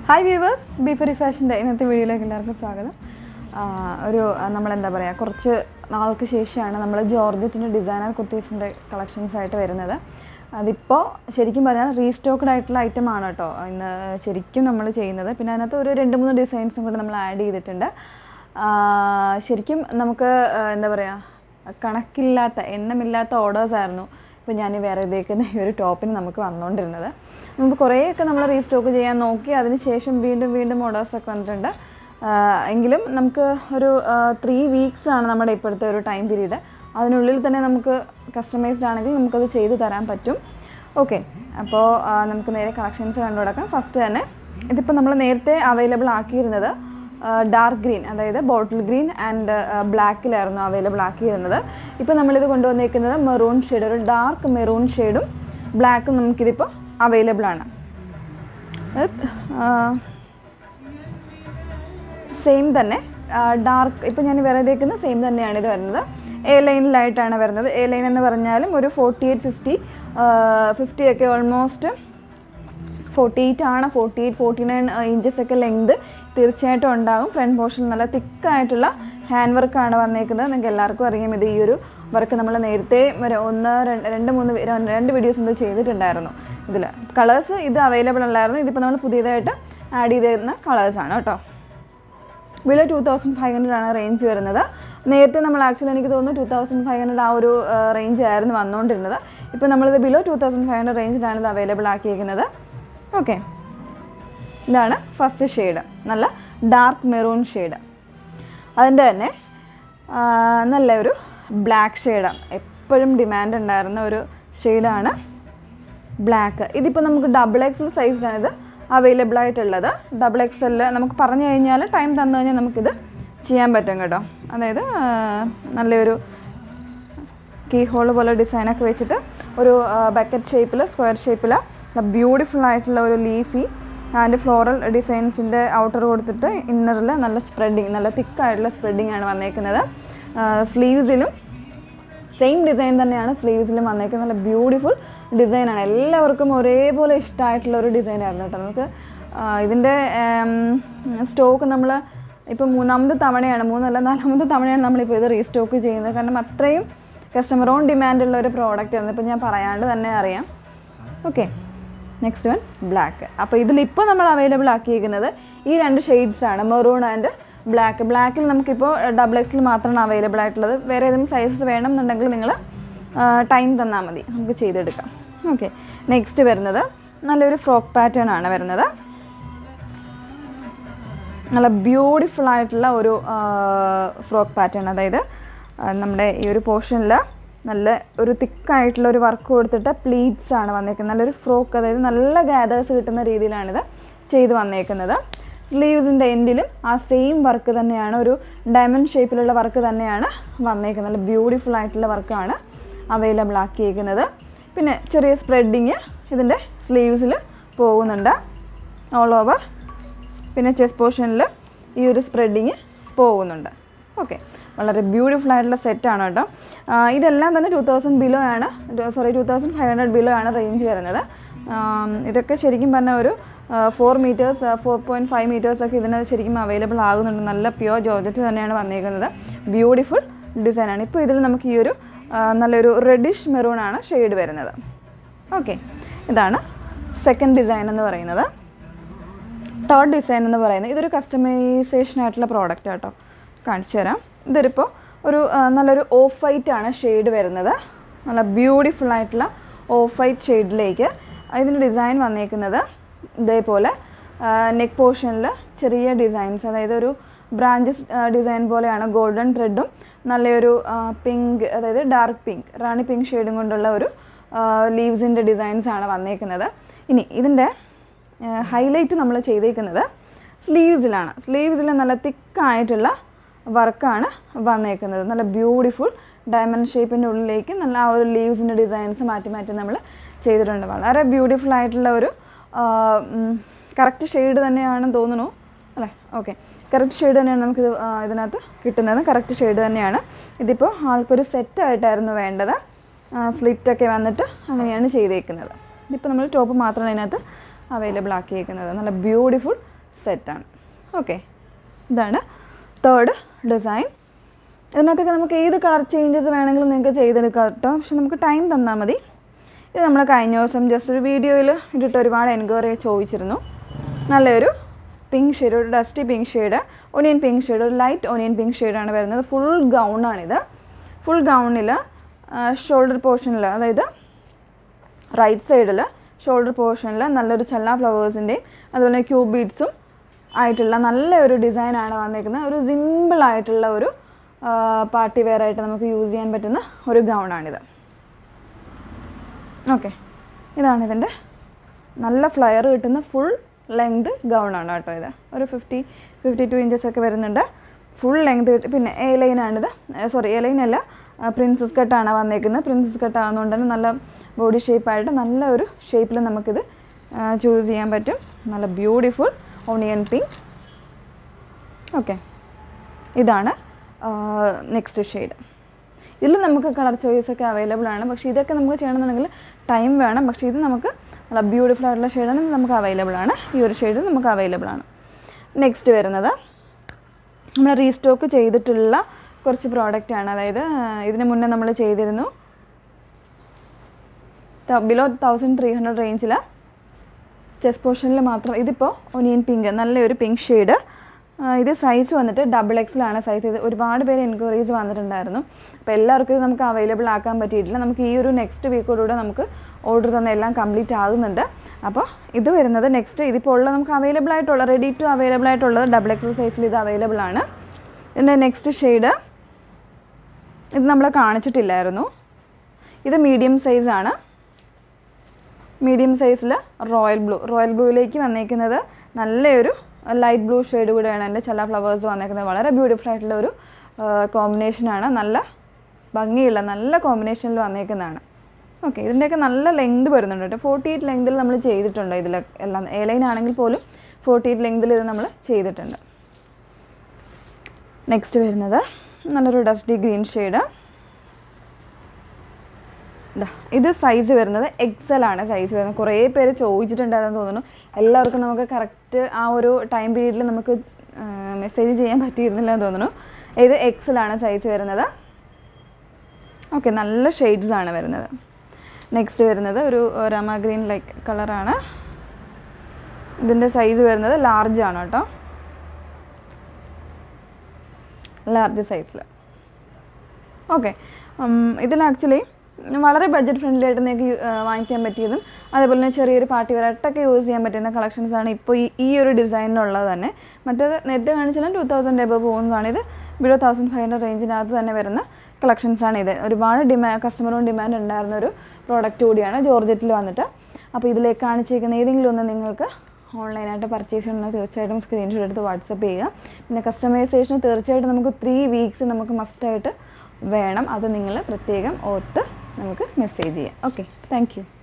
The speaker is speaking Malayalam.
ഹായ് വ്യൂവേഴ്സ് ബീഫറി ഫാഷൻ്റെ ഇന്നത്തെ വീഡിയോയിലേക്ക് എല്ലാവർക്കും സ്വാഗതം ആ, ഒരു ആ, നമ്മളെന്താ പറയുക കുറച്ച് നാൾക്ക് ശേഷമാണ് നമ്മൾ ജോർജറ്റിൻ്റെ ഡിസൈനർ കുർത്തീസിൻ്റെ കളക്ഷൻസ് ആയിട്ട് വരുന്നത് അതിപ്പോൾ ശരിക്കും പറഞ്ഞാൽ റീസ്റ്റോക്ക്ഡ് ആയിട്ടുള്ള ഐറ്റം ആണ് കേട്ടോ ഇന്ന് ശരിക്കും നമ്മൾ ചെയ്യുന്നത് പിന്നെ അതിനകത്ത് ഒരു രണ്ട് മൂന്ന് ഡിസൈൻസും കൂടെ നമ്മൾ ആഡ് ചെയ്തിട്ടുണ്ട് ആ, ശരിക്കും നമുക്ക് ആ, എന്താ പറയുക കണക്കില്ലാത്ത എണ്ണമില്ലാത്ത ഓർഡേഴ്സ് ആയിരുന്നു ഇപ്പോൾ ഞാൻ വേറെ ഇതേക്കുന്ന ഈ ഒരു ടോപ്പിന് നമുക്ക് വന്നുകൊണ്ടിരുന്നത് നമുക്ക് കുറേയൊക്കെ നമ്മൾ റീസ്റ്റോക്ക് ചെയ്യാൻ നോക്കി അതിന് ശേഷം വീണ്ടും വീണ്ടും ഓർഡേഴ്സൊക്കെ വന്നിട്ടുണ്ട് ആ, എങ്കിലും നമുക്ക് ഒരു ത്രീ വീക്സ് ആണ് നമ്മുടെ ഇപ്പോഴത്തെ ഒരു ടൈം പീരീഡ് അതിനുള്ളിൽ തന്നെ നമുക്ക് കസ്റ്റമൈസ്ഡ് ആണെങ്കിൽ നമുക്കത് ചെയ്തു തരാൻ പറ്റും ഓക്കെ അപ്പോൾ നമുക്ക് നേരെ കളക്ഷൻസ് കണ്ടു തുടക്കാം ഫസ്റ്റ് തന്നെ ഇതിപ്പോൾ നമ്മൾ നേരത്തെ അവൈലബിൾ ആക്കിയിരുന്നത് ഡാർക്ക് ഗ്രീൻ അതായത് ബോട്ടിൽ ഗ്രീൻ ആൻഡ് ബ്ലാക്കിലായിരുന്നു അവൈലബിൾ ആക്കിയിരുന്നത് ഇപ്പോൾ നമ്മളിത് കൊണ്ടുവന്നേക്കുന്നത് മെറൂൺ ഷെയ്ഡ് ഒരു ഡാർക്ക് മെറൂൺ ഷെയ്ഡും ബ്ലാക്കും നമുക്കിതിപ്പോൾ അവൈലബിൾ ആണ് സെയിം തന്നെ ഡാർക്ക് ഇപ്പോൾ ഞാൻ വേറെ ഇതേക്കുന്ന സെയിം തന്നെയാണ് ഇത് വരുന്നത് എ ലൈനിലായിട്ടാണ് വരുന്നത് എ ലൈൻ എന്ന് പറഞ്ഞാലും ഒരു ഫോർട്ടി എയ്റ്റ് ഫിഫ്റ്റി ഫിഫ്റ്റി ഒക്കെ ഓൾമോസ്റ്റ് ഫോർട്ടി എയ്റ്റ് ആണ് forty eight forty nine inches ഒക്കെ ലെങ്ത് തീർച്ചയായിട്ടും ഉണ്ടാകും ഫ്രണ്ട് പോർഷനിൽ നല്ല തിക്കായിട്ടുള്ള ഹാൻഡ് വർക്കാണ് വന്നേക്കുന്നത് നിങ്ങൾക്ക് എല്ലാവർക്കും അറിയാം ഇത് ഈ ഒരു വർക്ക് നമ്മൾ നേരത്തെ ഒരു ഒന്ന് രണ്ട് രണ്ട് മൂന്ന് വി- രണ്ട് രണ്ട് വീഡിയോസ് മുമ്പ് ചെയ്തിട്ടുണ്ടായിരുന്നു ഇതിൽ കളേഴ്സ് ഇത് അവൈലബിൾ അല്ലായിരുന്നു ഇതിപ്പോൾ നമ്മൾ പുതിയതായിട്ട് ആഡ് ചെയ്തിരുന്ന കളേഴ്സാണ് കേട്ടോ below two thousand five hundred ആണ് റേഞ്ച് വരുന്നത് നേരത്തെ നമ്മൾ ആക്ച്വലി എനിക്ക് തോന്നുന്നു ടു തൗസൻഡ് ഫൈവ് ഹൺഡ്രഡ് ആ ഒരു റേഞ്ച് ആയിരുന്നു വന്നുകൊണ്ടിരുന്നത് ഇപ്പോൾ നമ്മളിത് below two thousand five hundred റേഞ്ചിലാണ് ഇത് അവൈലബിൾ ആക്കിയിരിക്കുന്നത് ഓക്കെ ഇതാണ് ഫസ്റ്റ് ഷെയ്ഡ് നല്ല ഡാർക്ക് മെറൂൺ ഷെയ്ഡ് അതിൻ്റെ തന്നെ ആ, നല്ല ഒരു ബ്ലാക്ക് ഷെയ്ഡാണ് എപ്പോഴും ഡിമാൻഡ് ഉണ്ടായിരുന്ന ഒരു ഷെയ്ഡാണ് ബ്ലാക്ക് ഇതിപ്പോൾ നമുക്ക് ഡബിൾ എക്സൽ സൈസിലാണ് ഇത് അവൈലബിൾ ആയിട്ടുള്ളത് ഡബിൾ എക്സലിൽ നമുക്ക് പറഞ്ഞു കഴിഞ്ഞാൽ ടൈം തന്നു കഴിഞ്ഞാൽ നമുക്കിത് ചെയ്യാൻ പറ്റും കേട്ടോ അതായത് ആ, നല്ലൊരു കീ ഹോൾ പോലെ ഡിസൈനൊക്കെ വെച്ചിട്ട് ഒരു ബക്കറ്റ് ഷേപ്പിൽ സ്ക്വയർ ഷേപ്പിൽ ബ്യൂട്ടിഫുൾ ആയിട്ടുള്ള ഒരു ലീഫി ആൻഡ് ഫ്ലോറൽ ഡിസൈൻസിൻ്റെ ഔട്ടർ കൊടുത്തിട്ട് ഇന്നറിൽ നല്ല സ്പ്രെഡിങ് നല്ല തിക്കായിട്ടുള്ള സ്പ്രെഡിങ് ആണ് വന്നേക്കുന്നത് സ്ലീവ്സിലും സെയിം ഡിസൈൻ തന്നെയാണ് സ്ലീവ്സിലും വന്നേക്കുന്നത് നല്ല ബ്യൂട്ടിഫുൾ ഡിസൈനാണ് എല്ലാവർക്കും ഒരേപോലെ ഇഷ്ടമായിട്ടുള്ള ഒരു ഡിസൈനായിരുന്നു കേട്ടോ നമുക്ക് ആ, ഇതിൻ്റെ സ്റ്റോക്ക് നമ്മൾ ഇപ്പോൾ മൂന്നാമത്തെ തവണയാണ് മൂന്നല്ല നാലാമത്തെ തവണയാണ് നമ്മളിപ്പോൾ ഇത് റീസ്റ്റോക്ക് ചെയ്യുന്നത് കാരണം അത്രയും കസ്റ്റമർ ഓൺ ഡിമാൻഡ് ഉള്ള ഒരു പ്രോഡക്റ്റ് ആണ് ഇപ്പോൾ ഞാൻ പറയാണ്ട് തന്നെ അറിയാം ഓക്കെ നെക്സ്റ്റ് വൺ ബ്ലാക്ക് അപ്പോൾ ഇതിലിപ്പോൾ നമ്മൾ അവൈലബിൾ ആക്കിയിരിക്കുന്നത് ഈ രണ്ട് ഷെയ്ഡ്സ് ആണ് മെറൂൺ ആൻഡ് ബ്ലാക്ക് ബ്ലാക്കിൽ നമുക്കിപ്പോൾ ഡബിൾ എക്സിൽ മാത്രമാണ് അവൈലബിൾ ആയിട്ടുള്ളത് വേറെ ഏതെങ്കിലും സൈസസ് വേണം എന്നുണ്ടെങ്കിൽ നിങ്ങൾ ടൈം തന്നാൽ മതി നമുക്ക് ചെയ്തെടുക്കാം ഓക്കെ നെക്സ്റ്റ് വരുന്നത് നല്ലൊരു ഫ്രോക്ക് പാറ്റേൺ ആണ് വരുന്നത് നല്ല ബ്യൂട്ടിഫുൾ ആയിട്ടുള്ള ഒരു ഫ്രോക്ക് പാറ്റേൺ അതായത് ആ, നമ്മുടെ ഈ ഒരു പോർഷനിൽ നല്ല ഒരു തിക്കായിട്ടുള്ള ഒരു വർക്ക് കൊടുത്തിട്ട് പ്ലീറ്റ്സ് ആണ് വന്നേക്കുന്നത് നല്ലൊരു ഫ്രോക്ക് അതായത് നല്ല ഗ്യാദേഴ്സ് കിട്ടുന്ന രീതിയിലാണിത് ചെയ്ത് വന്നേക്കുന്നത് സ്ലീവ്സിൻ്റെ എൻഡിലും ആ സെയിം വർക്ക് തന്നെയാണ് ഒരു ഡയമണ്ട് ഷേപ്പിലുള്ള വർക്ക് തന്നെയാണ് വന്നേക്കുന്നത് നല്ല ബ്യൂട്ടിഫുൾ ആയിട്ടുള്ള വർക്കാണ് അവൈലബിൾ ആക്കിയേക്കുന്നത് പിന്നെ ചെറിയ സ്പ്രെഡിങ് ഇതിൻ്റെ സ്ലീവ്സിൽ പോകുന്നുണ്ട് ഓൾ ഓവർ പിന്നെ ചെസ്റ്റ് പോർഷനിൽ ഈ ഒരു സ്പ്രെഡിങ് പോകുന്നുണ്ട് ഓക്കെ വളരെ ബ്യൂട്ടിഫുൾ ആയിട്ടുള്ള സെറ്റാണ് കേട്ടോ ആ, ഇതെല്ലാം തന്നെ ടു തൗസൻഡ് ബിലോ ആണ് sorry two thousand five hundred below ആണ് റേഞ്ച് വരുന്നത് ആം, ഇതൊക്കെ ശരിക്കും പറഞ്ഞാൽ ഒരു four meters four point five മീറ്റേഴ്സൊക്കെ ഇതിന് ശരിക്കും അവൈലബിൾ ആകുന്നുണ്ട് നല്ല പ്യുവർ ജോർജറ്റ് തന്നെയാണ് വന്നിരിക്കുന്നത് ബ്യൂട്ടിഫുൾ ഡിസൈനാണ് ഇപ്പോൾ ഇതിൽ നമുക്ക് ഈ ഒരു ആ, നല്ലൊരു റെഡിഷ് മെറൂൺ ആണ് ഷെയ്ഡ് വരുന്നത് ഓക്കെ ഇതാണ് സെക്കൻഡ് ഡിസൈൻ എന്ന് പറയുന്നത് തേർഡ് ഡിസൈൻ എന്ന് പറയുന്നത് ഇതൊരു കസ്റ്റമൈസേഷൻ ആയിട്ടുള്ള പ്രോഡക്റ്റ് കേട്ടോ കാണിച്ചു തരാം ഇതൊരിപ്പോൾ ഒരു ആ, നല്ലൊരു ഓഫ് വൈറ്റ് ആണ് ഷെയ്ഡ് വരുന്നത് നല്ല ബ്യൂട്ടിഫുൾ ആയിട്ടുള്ള ഓഫ് വൈറ്റ് ഷെയ്ഡിലേക്ക് ഇതിൻ്റെ ഡിസൈൻ വന്നേക്കുന്നത് ഇതേപോലെ നെക്ക് പോർഷനിൽ ചെറിയ ഡിസൈൻസ് അതായത് ഒരു ബ്രാഞ്ചസ് ഡിസൈൻ പോലെയാണ് ഗോൾഡൻ ത്രെഡും നല്ലൊരു പിങ്ക് അതായത് ഡാർക്ക് പിങ്ക് റാണി പിങ്ക് ഷെയ്ഡും കൊണ്ടുള്ള ഒരു ലീവ്സിൻ്റെ ഡിസൈൻസ് ആണ് വന്നേക്കുന്നത് ഇനി ഇതിൻ്റെ ഹൈലൈറ്റ് നമ്മൾ ചെയ്തേക്കുന്നത് സ്ലീവ്സിലാണ് സ്ലീവ്സിൽ നല്ല തിക്കായിട്ടുള്ള വർക്കാണ് വന്നേക്കുന്നത് നല്ല ബ്യൂട്ടിഫുൾ ഡയമണ്ട് ഷേപ്പിൻ്റെ ഉള്ളിലേക്ക് നല്ല ആ ഒരു ലീവ്സിൻ്റെ ഡിസൈൻസ് മാറ്റി മാറ്റി നമ്മൾ ചെയ്തിട്ടുണ്ട് വളരെ ബ്യൂട്ടിഫുൾ ആയിട്ടുള്ള ഒരു കറക്റ്റ് ഷെയ്ഡ് തന്നെയാണെന്ന് തോന്നുന്നു അല്ലേ ഓക്കെ കറക്റ്റ് ഷെയ്ഡ് തന്നെയാണ് നമുക്കിത് ആ, ഇതിനകത്ത് കിട്ടുന്നത് കറക്റ്റ് ഷെയ്ഡ് തന്നെയാണ് ഇതിപ്പോൾ ആൾക്കൊരു സെറ്റായിട്ടായിരുന്നു വേണ്ടത് സ്ലിറ്റൊക്കെ വന്നിട്ട് അങ്ങനെയാണ് ചെയ്തേക്കുന്നത് ഇതിപ്പോൾ നമ്മൾ ടോപ്പ് മാത്രമാണ് ഇതിനകത്ത് അവൈലബിൾ ആക്കിയേക്കുന്നത് നല്ല ബ്യൂട്ടിഫുൾ സെറ്റാണ് ഓക്കെ ഇതാണ് തേർഡ് ഡിസൈൻ ഇതിനകത്തൊക്കെ നമുക്ക് ഏത് കളർ ചേഞ്ചസ് വേണമെങ്കിലും നിങ്ങൾക്ക് ചെയ്തെടുക്കാം കേട്ടോ പക്ഷെ നമുക്ക് ടൈം തന്നാൽ മതി ഇത് നമ്മൾ കഴിഞ്ഞ ദിവസം ജസ്റ്റ് ഒരു വീഡിയോയിൽ ഇട്ടിട്ട് ഒരുപാട് എൻക്വയറി ചോദിച്ചിരുന്നു നല്ലൊരു പിങ്ക് ഷെയ്ഡ് ഒരു dusty pink shade onion pink shade ഒരു ലൈറ്റ് ഒനിയൻ പിങ്ക് ഷെയ്ഡാണ് വരുന്നത് ഫുൾ ഗൗണാണിത് ഫുൾ ഗൗണിൽ ഷോൾഡർ പോർഷനിൽ അതായത് റൈറ്റ് സൈഡിൽ ഷോൾഡർ പോർഷനിൽ നല്ലൊരു ചെല്ല ഫ്ലവേഴ്സിൻ്റെയും അതുപോലെ ക്യൂബ് ബീഡ്സും ആയിട്ടുള്ള നല്ലൊരു ഡിസൈനാണ് വന്നിരിക്കുന്നത് ഒരു സിമ്പിൾ ആയിട്ടുള്ള ഒരു പാർട്ടി വെയർ ആയിട്ട് നമുക്ക് യൂസ് ചെയ്യാൻ പറ്റുന്ന ഒരു ഗൗണാണിത് ഓക്കെ ഇതാണ് ഇതിൻ്റെ നല്ല ഫ്ലയർ കിട്ടുന്ന ഫുൾ ലെങ്ത് ഗൗണാണ് കേട്ടോ ഇത് ഒരു ഫിഫ്റ്റി ഫിഫ്റ്റി ടു ഇഞ്ചസ് ഒക്കെ വരുന്നുണ്ട് ഫുൾ ലെങ്ത് കിട്ടി പിന്നെ എ ലൈനാണിത് സോറി എ ലൈൻ അല്ല പ്രിൻസസ് കട്ടാണ് വന്നേക്കുന്നത് പ്രിൻസസ് കട്ട് ആകുന്നതുകൊണ്ട് തന്നെ നല്ല ബോഡി ഷേപ്പായിട്ട് നല്ല ഒരു ഷേപ്പിൽ നമുക്കിത് ചൂസ് ചെയ്യാൻ പറ്റും നല്ല ബ്യൂട്ടിഫുൾ ഓണിയൻ പിങ്ക് ഓക്കെ ഇതാണ് നെക്സ്റ്റ് ഷെയ്ഡ് ഇതിൽ നമുക്ക് കളർ ചോയ്സ് ഒക്കെ അവൈലബിൾ ആണ് പക്ഷേ ഇതൊക്കെ നമുക്ക് ചെയ്യണമെന്നുണ്ടെങ്കിൽ ടൈം വേണം പക്ഷേ ഇത് നമുക്ക് നല്ല ബ്യൂട്ടിഫുൾ ആയിട്ടുള്ള ഷെയ്ഡാണ് നമുക്ക് അവൈലബിൾ ആണ് ഈ ഒരു ഷെയ്ഡ് നമുക്ക് അവൈലബിൾ ആണ് നെക്സ്റ്റ് വരുന്നത് നമ്മൾ റീസ്റ്റോക്ക് ചെയ്തിട്ടുള്ള കുറച്ച് പ്രോഡക്റ്റ് ആണ് അതായത് ആ, ഇതിന് മുന്നേ നമ്മൾ ചെയ്തിരുന്നു ബിലോ തൗസൻഡ് ത്രീ ഹൺഡ്രഡ് റേഞ്ചിൽ ചെസ്റ്റ് പോർഷനിൽ മാത്രം ഇതിപ്പോൾ ഒനിയൻ പിങ്ക് നല്ലൊരു പിങ്ക് ഷെയ്ഡ് ഇത് സൈസ് വന്നിട്ട് ഡബിൾ എക്സിലാണ് സൈസ് ഇത് ഒരുപാട് പേര് എൻക്വയറീസ് വന്നിട്ടുണ്ടായിരുന്നു അപ്പോൾ എല്ലാവർക്കും ഇത് നമുക്ക് അവൈലബിൾ ആക്കാൻ പറ്റിയിട്ടില്ല നമുക്ക് ഈ ഒരു നെക്സ്റ്റ് വീക്കോടുകൂടെ നമുക്ക് ഓർഡർ തന്ന എല്ലാം കംപ്ലീറ്റ് ആകുന്നുണ്ട് അപ്പോൾ ഇത് വരുന്നത് നെക്സ്റ്റ് ഇതിപ്പോൾ ഉള്ള നമുക്ക് അവൈലബിൾ ആയിട്ടുള്ള റെഡി ടു അവൈലബിൾ ആയിട്ടുള്ളത് ഡബിൾ എക്സൽ സൈസിൽ ഇത് അവൈലബിൾ ആണ് ഇതിൻ്റെ നെക്സ്റ്റ് ഷെയ്ഡ് ഇത് നമ്മൾ കാണിച്ചിട്ടില്ലായിരുന്നു ഇത് മീഡിയം സൈസാണ് മീഡിയം സൈസിൽ റോയൽ ബ്ലൂ റോയൽ ബ്ലൂയിലേക്ക് വന്നേക്കുന്നത് നല്ലൊരു ലൈറ്റ് ബ്ലൂ ഷെയ്ഡ് കൂടെയാണ് എൻ്റെ ചില ഫ്ലവേഴ്സ് വന്നേക്കുന്നത് വളരെ ബ്യൂട്ടിഫുൾ ആയിട്ടുള്ള ഒരു കോമ്പിനേഷനാണ് നല്ല ഭംഗിയുള്ള നല്ല കോമ്പിനേഷനിൽ വന്നേക്കുന്നതാണ് ഓക്കെ ഇതിൻ്റെയൊക്കെ നല്ല ലെങ്ത് വരുന്നുണ്ട് കേട്ടോ ഫോർട്ടി എയ്റ്റ് ലെങ്തിൽ നമ്മൾ ചെയ്തിട്ടുണ്ട് ഇതിൽ എല്ലാം എ ലൈൻ ആണെങ്കിൽ പോലും ഫോർട്ടി എയ്റ്റ് ലെങ്തിൽ ഇത് നമ്മൾ ചെയ്തിട്ടുണ്ട് നെക്സ്റ്റ് വരുന്നത് നല്ലൊരു ഡസ്റ്റി ഗ്രീൻ ഷെയ്ഡ് ഇതാ ഇത് സൈസ് വരുന്നത് എക്സൽ ആണ് സൈസ് വരുന്നത് കുറേ പേര് ചോദിച്ചിട്ടുണ്ടായിരുന്നു തോന്നുന്നു എല്ലാവർക്കും നമുക്ക് കറക്റ്റ് ആ ഒരു ടൈം പീരീഡിൽ നമുക്ക് മെസ്സേജ് ചെയ്യാൻ പറ്റിയിരുന്നില്ല എന്ന് തോന്നുന്നു ഇത് എക്സൽ ആണ് സൈസ് വരുന്നത് ഓക്കെ നല്ല ഷെയ്ഡ്സ് ആണ് വരുന്നത് നെക്സ്റ്റ് വരുന്നത് ഒരു രമ ഗ്രീൻ ലൈക്ക് കളറാണ് ഇതിൻ്റെ സൈസ് വരുന്നത് ലാർജ് ആണ് കേട്ടോ ലാർജ് സൈസിൽ ഓക്കെ ഇതിൽ ആക്ച്വലി വളരെ ബഡ്ജറ്റ് ഫ്രണ്ട്ലി ആയിട്ട് നിങ്ങൾക്ക് യു- ആ, വാങ്ങിക്കാൻ പറ്റിയതും അതേപോലെ തന്നെ ചെറിയൊരു പാർട്ടി വെറട്ടൊക്കെ യൂസ് ചെയ്യാൻ പറ്റുന്ന കളക്ഷൻസ് ആണ് ഇപ്പോൾ ഈ ഈ ഒരു ഡിസൈനിലുള്ളത് തന്നെ മറ്റേത് നെറ്റ് കാണിച്ചാലും ടു തൗസൻഡ് എബവ് പോകുന്നതാണ് ഇത് ബിലോ തൗസൻഡ് ഫൈവ് ഹൺഡ്രഡ് റേഞ്ചിനകത്ത് തന്നെ വരുന്ന കളക്ഷൻസ് ആണ് ഇത് ഒരുപാട് ഡിമാ കസ്റ്റമറും ഡിമാൻഡ് ഉണ്ടായിരുന്ന ഒരു പ്രോഡക്റ്റ് കൂടിയാണ് ജോർജറ്റിൽ വന്നിട്ട് അപ്പോൾ ഇതിലേക്ക് കാണിച്ചിരിക്കുന്ന ഏതെങ്കിലും ഒന്ന് നിങ്ങൾക്ക് ഓൺലൈനായിട്ട് പർച്ചേസ് ചെയ്യണമെങ്കിൽ തീർച്ചയായിട്ടും സ്ക്രീൻഷോട്ട് എടുത്ത് വാട്സപ്പ് ചെയ്യുക പിന്നെ കസ്റ്റമൈസേഷന് തീർച്ചയായിട്ടും നമുക്ക് ത്രീ വീക്സ് നമുക്ക് മസ്റ്റായിട്ട് വേണം അത് നിങ്ങൾ പ്രത്യേകം ഓർത്ത് നമുക്ക് മെസ്സേജ് ചെയ്യാം ഓക്കെ താങ്ക് യു